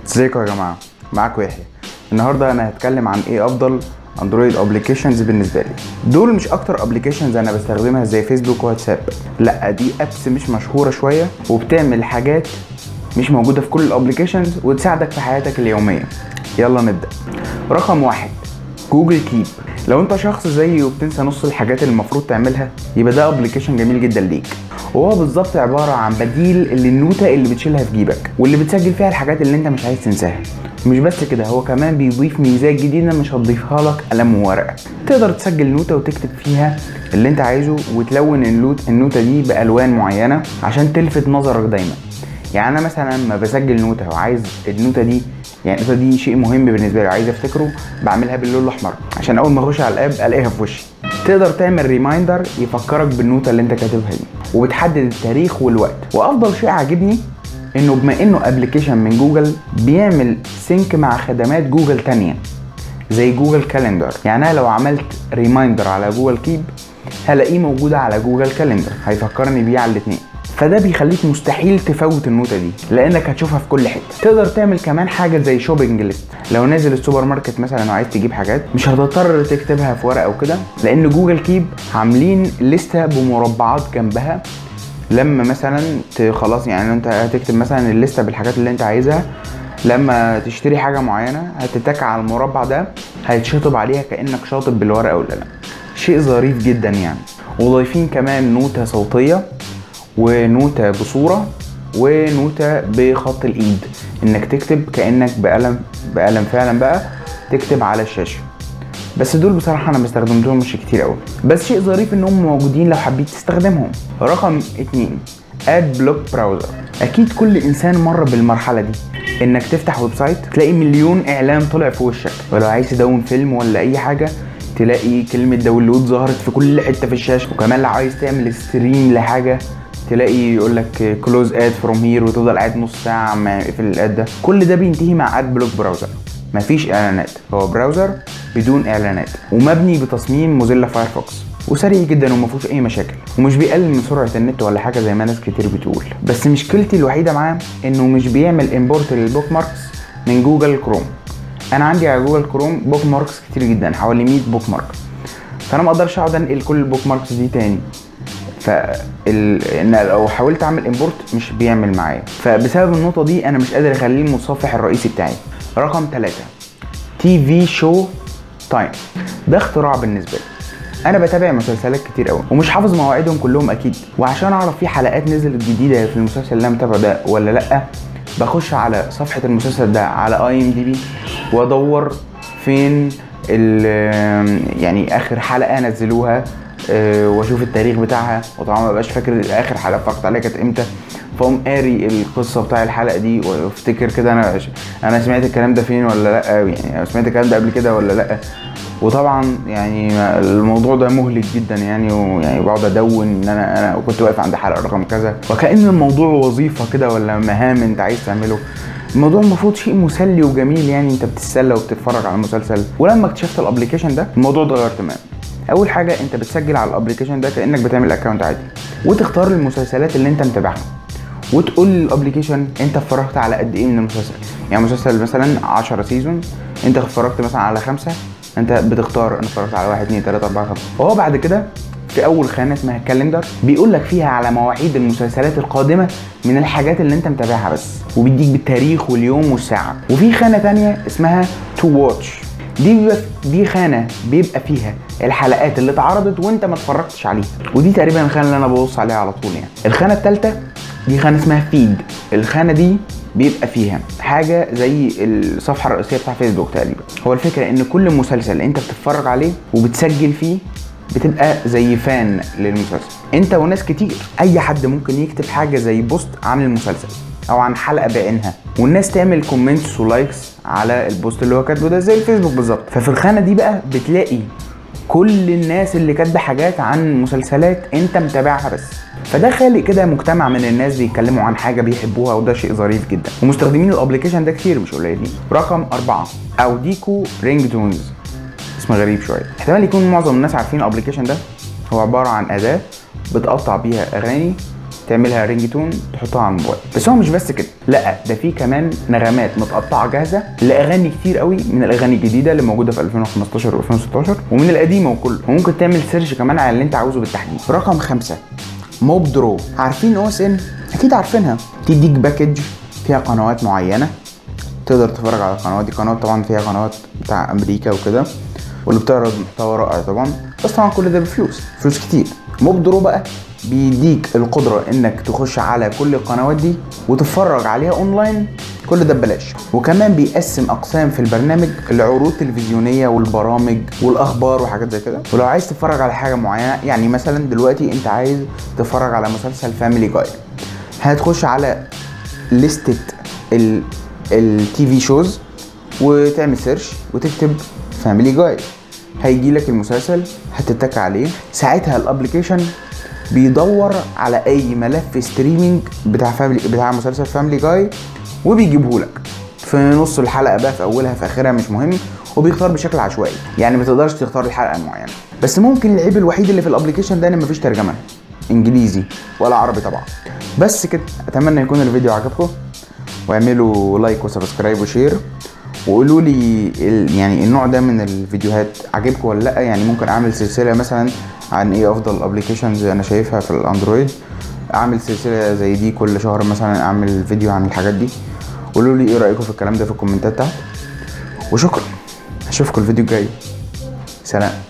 ازيكم يا جماعه معاكم يحيى النهارده انا هتكلم عن ايه افضل اندرويد ابلكيشنز بالنسبه لي دول مش اكتر ابلكيشنز انا بستخدمها زي فيسبوك واتساب لا دي ابس مش مشهوره شويه وبتعمل حاجات مش موجوده في كل الابلكيشنز وتساعدك في حياتك اليوميه يلا نبدا رقم واحد جوجل كيب لو انت شخص زيي وبتنسى نص الحاجات اللي المفروض تعملها يبقى ده ابلكيشن جميل جدا ليك وهو بالظبط عباره عن بديل للنوتة اللي بتشيلها في جيبك واللي بتسجل فيها الحاجات اللي انت مش عايز تنساها مش بس كده هو كمان بيضيف ميزات جديده مش هتضيفها لك قلم وورقه تقدر تسجل نوتة وتكتب فيها اللي انت عايزه وتلون اللوت النوتة دي بالوان معينه عشان تلفت نظرك دايما يعني انا مثلا لما بسجل نوتة وعايز النوتة دي يعني النوتة دي شيء مهم بالنسبه لي عايز افتكره بعملها باللون الاحمر عشان اول ما اخش على الاب الاقيها في وشي تقدر تعمل ريمايندر يفكرك بالنوتة اللي انت كاتبها دي وبتحدد التاريخ والوقت وافضل شيء عاجبني انه بما انه ابلكيشن من جوجل بيعمل سينك مع خدمات جوجل تانية زي جوجل كالندر يعني انا لو عملت ريمايندر على جوجل كيب هلاقيه موجود على جوجل كالندر هيفكرني بيه على الاثنين فده بيخليك مستحيل تفوت النوتة دي لانك هتشوفها في كل حته تقدر تعمل كمان حاجه زي شوبينج ليست لو نازل السوبر ماركت مثلا وعايز تجيب حاجات مش هتضطر تكتبها في ورقه وكده لان جوجل كيب عاملين لستة بمربعات جنبها لما مثلا ت- خلاص يعني انت هتكتب مثلا الليسته بالحاجات اللي انت عايزها لما تشتري حاجه معينه هتتك على المربع ده هيتشطب عليها كانك شاطب بالورقه والقلم شيء ظريف جدا يعني وضايفين كمان نوتة صوتية ونوتة بصورة ونوتة بخط الإيد إنك تكتب كأنك بقلم بقلم فعلا بقى تكتب على الشاشة بس دول بصراحة أنا ما مش كتير أوي بس شيء ظريف إنهم موجودين لو حبيت تستخدمهم رقم اتنين اد بلوك براوزر أكيد كل إنسان مر بالمرحلة دي إنك تفتح ويب سايت تلاقي مليون إعلان طلع في وشك ولو عايز تدون فيلم ولا أي حاجة تلاقي كلمة داونلود ظهرت في كل حتة في الشاشة وكمان لو عايز تعمل ستريم لحاجة تلاقي يقول لك كلوز اد فروم هير وتفضل قاعد نص ساعة ما يقفل الاد ده كل ده بينتهي مع اد بلوك براوزر مفيش اعلانات هو براوزر بدون اعلانات ومبني بتصميم موزيلا فايرفوكس وسريع جدا وما فيهوش اي مشاكل ومش بيقلل من سرعه النت ولا حاجه زي ما ناس كتير بتقول بس مشكلتي الوحيده معاه انه مش بيعمل امبورت للبوك ماركس من جوجل كروم انا عندي على جوجل كروم بوك ماركس كتير جدا حوالي 100 بوك مارك فانا ما اقدرش اقعد انقل كل البوك ماركس دي تاني ف ان لو حاولت اعمل امبورت مش بيعمل معايا فبسبب النقطه دي انا مش قادر اخليه المتصفح الرئيسي بتاعي رقم ثلاثة تي في شو تايم ده اختراع بالنسبه لي انا بتابع مسلسلات كتير قوي ومش حافظ مواعيدهم كلهم اكيد وعشان اعرف في حلقات نزلت جديده في المسلسل اللي انا متابعه ده ولا لا بخش على صفحه المسلسل ده على اي ام دي بي وادور فين ال- يعني اخر حلقه نزلوها آه، واشوف التاريخ بتاعها وطبعا ما بقاش فاكر اخر حلقه اتفرجت عليها كانت امتى فاقوم قاري القصه بتاع الحلقه دي وافتكر كده انا انا سمعت الكلام ده فين ولا لا يعني سمعت الكلام ده قبل كده ولا لا وطبعا يعني الموضوع ده مهلك جدا يعني ويعني بقعد ادون ان انا انا كنت واقف عند حلقه رقم كذا وكان الموضوع وظيفه كده ولا مهام انت عايز تعمله الموضوع المفروض شيء مسلي وجميل يعني انت بتتسلى وبتتفرج على مسلسل ولما اكتشفت الابلكيشن ده الموضوع اتغير تماما اول حاجه انت بتسجل على الابلكيشن ده كانك بتعمل اكونت عادي وتختار المسلسلات اللي انت متابعها وتقول للابلكيشن انت اتفرجت على قد ايه من المسلسل يعني مسلسل مثلا 10 سيزون انت اتفرجت مثلا على خمسة انت بتختار انا اتفرجت على واحد اتنين تلاته اربعه خمسه وهو بعد كده في اول خانه اسمها كالندر بيقول لك فيها على مواعيد المسلسلات القادمه من الحاجات اللي انت متابعها بس وبيديك بالتاريخ واليوم والساعه وفي خانه تانية اسمها تو واتش دي بيبقى دي خانه بيبقى فيها الحلقات اللي اتعرضت وانت ما اتفرجتش عليها ودي تقريبا الخانه اللي انا ببص عليها على طول يعني الخانه الثالثه دي خانه اسمها فيد الخانه دي بيبقى فيها حاجه زي الصفحه الرئيسيه بتاع فيسبوك تقريبا هو الفكره ان كل مسلسل انت بتتفرج عليه وبتسجل فيه بتبقى زي فان للمسلسل انت وناس كتير اي حد ممكن يكتب حاجه زي بوست عن المسلسل او عن حلقه بعينها والناس تعمل كومنتس ولايكس على البوست اللي هو كاتبه ده زي الفيسبوك بالظبط ففي الخانه دي بقى بتلاقي كل الناس اللي كاتبه حاجات عن مسلسلات انت متابعها بس فده خالق كده مجتمع من الناس بيتكلموا عن حاجه بيحبوها وده شيء ظريف جدا ومستخدمين الابلكيشن ده كتير مش قليلين رقم أربعة اوديكو رينج تونز اسم غريب شويه احتمال يكون معظم الناس عارفين الابلكيشن ده هو عباره عن اداه بتقطع بيها اغاني تعملها رينج تون تحطها على الموبايل بس هو مش بس كده لا ده في كمان نغمات متقطعه جاهزه لاغاني كتير قوي من الاغاني الجديده اللي موجوده في 2015 و2016 ومن القديمه وكله وممكن تعمل سيرش كمان على اللي انت عاوزه بالتحديد رقم خمسة موب درو عارفين او اس ان اكيد عارفينها تديك باكج فيها قنوات معينه تقدر تتفرج على القنوات دي قنوات طبعا فيها قنوات بتاع امريكا وكده واللي بتعرض محتوى رائع طبعا بس طبعا كل ده بفلوس فلوس كتير موب درو بقى بيديك القدرة انك تخش على كل القنوات دي وتتفرج عليها اونلاين كل ده ببلاش وكمان بيقسم اقسام في البرنامج لعروض تلفزيونيه والبرامج والاخبار وحاجات زي كده ولو عايز تتفرج على حاجه معينه يعني مثلا دلوقتي انت عايز تتفرج على مسلسل فاميلي جاي هتخش على لستة التي في شوز وتعمل سيرش وتكتب فاميلي جاي هيجي لك المسلسل هتتك عليه ساعتها الابلكيشن بيدور على اي ملف ستريمينج بتاع فاميلي بتاع مسلسل فاميلي جاي وبيجيبه لك في نص الحلقه بقى في اولها في اخرها مش مهم وبيختار بشكل عشوائي يعني ما تقدرش تختار الحلقه المعينه بس ممكن العيب الوحيد اللي في الابلكيشن ده ان مفيش ترجمه انجليزي ولا عربي طبعا بس كده اتمنى يكون الفيديو عجبكم واعملوا لايك وسبسكرايب وشير وقولوا لي ال- يعني النوع ده من الفيديوهات عجبكم ولا لا يعني ممكن اعمل سلسله مثلا عن ايه افضل ابلكيشنز انا شايفها في الاندرويد اعمل سلسله زي دي كل شهر مثلا اعمل فيديو عن الحاجات دي قولوا لي ايه رايكم في الكلام ده في الكومنتات تحت وشكرا اشوفكم الفيديو الجاي سلام